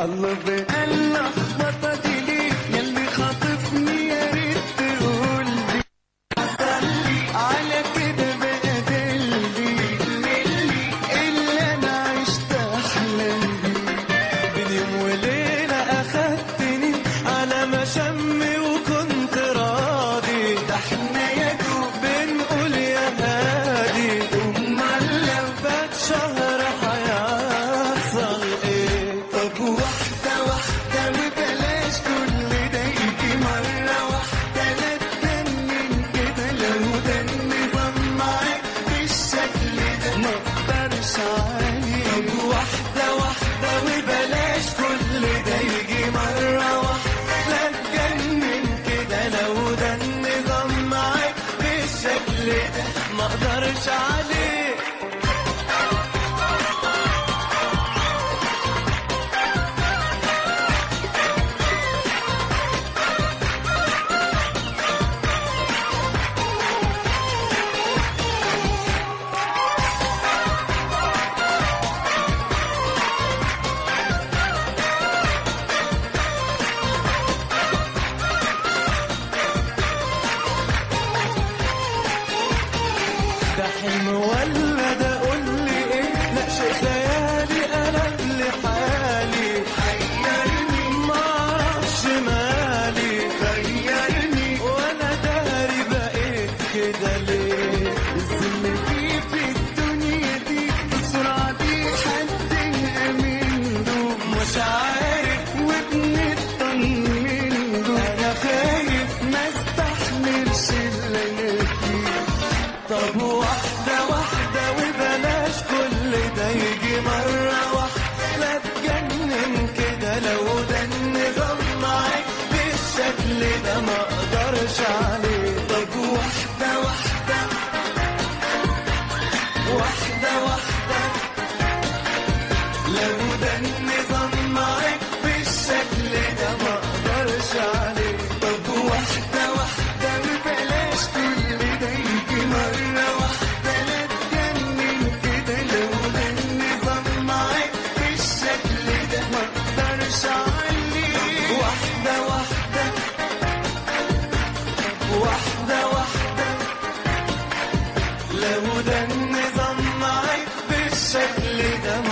قلبي اللخبطة دي ليه يلي خاطفني يا ريت تقول لي على كده بقى دلي اللي انا عشت احلام بيه بين يوم وليلة اخدتني على مشمي وكنت راضي ده احنا يا دوب بنقول يا هادي امال لو فات شهر هيحصل ايه طب واحدة واحدة وبلاش كل ده يجي مرة واحدة لا تجنن كده لو ده النظام معاك بالشكل ده ما اقدرش عليه طب واحدة واحدة وبلاش كل ده يجي مرة واحدة لا تجنن كده لو ده النظام معاك بالشكل ده ما اقدرش عليه ده حلم ولا ده قول لي ايه لا شيء خيالي قلب لي حالي حيرني ما اعرفش مالي غيرني وانا داري بقيت كده ليه الظل فيه في الدنيا دي السرعة دي حد امين دوب مش عارف وبنطمن دوب انا خايف ما استحملش اللي انا فيه طب واحدة واحدة وبلاش كل ده يجي مرة واحدة لا تجنن كده لو ده النظام معاك بالشكل ده ما اقدرش عليه طب واحدة واحدة واحدة واحدة لو ده النظام معاك بالشكل ده ما اقدرش عليه طب واحدة واحدة وبلاش كل ده يجي مرة واحدة لا تجنن كده لو ده النظام معاك بالشكل ده ما اقدرش عليه واحدة واحدة واحدة واحدة لو ده النظام معاك بالشكل ده